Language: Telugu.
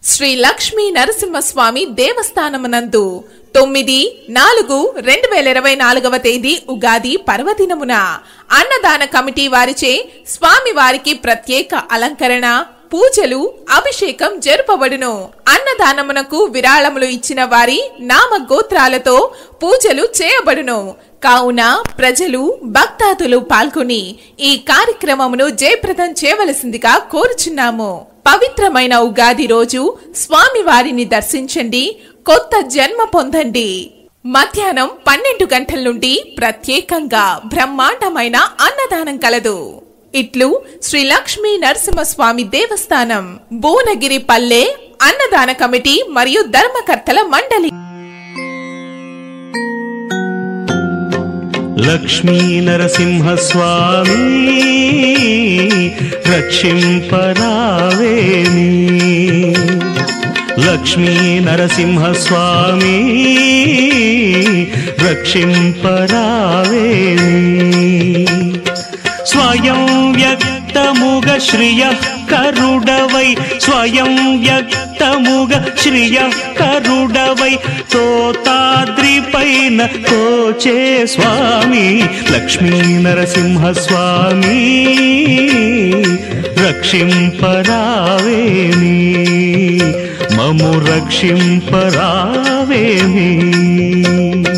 శ్రీ లక్ష్మీ నరసింహస్వామి దేవస్థానమునందు తొమ్మిది నాలుగు రెండు వేల ఇరవై నాలుగవ తేదీ ఉగాది పర్వదినమున అన్నదాన కమిటీ వారిచే స్వామి వారికి ప్రత్యేక అలంకరణ పూజలు అభిషేకం జరుపబడును అన్నదానమునకు విరాళములు ఇచ్చిన వారి నామ గోత్రాలతో పూజలు చేయబడును కావున ప్రజలు భక్తాదులు పాల్గొని ఈ కార్యక్రమమును జయప్రదం చేయవలసిందిగా కోరుచున్నాము పవిత్రమైన ఉగాది రోజు స్వామి వారిని దర్శించండి కొత్త జన్మ పొందండి మధ్యాహ్నం పన్నెండు గంటల నుండి ప్రత్యేకంగా బ్రహ్మాండమైన అన్నదానం కలదు ఇట్లు శ్రీ లక్ష్మీ నరసింహస్వామి దేవస్థానం భువనగిరి పల్లె అన్నదాన కమిటీ మరియు ధర్మకర్తల మండలి లక్ష్మీ నరసింహస్వామి రక్షింపరావేమి లక్ష్మీ నరసింహస్వామి రక్షింపరావేమి స్వయం వ్యక్తముగ శ్రియ కరుడవై స్వయం వ్యక్తముగ శ్రియ కరుడవై తోతాద్రిపైన కోచే స్వామి లక్ష్మీ నరసింహ స్వామి రక్షింపరావేమి మము రక్షింపరావేమి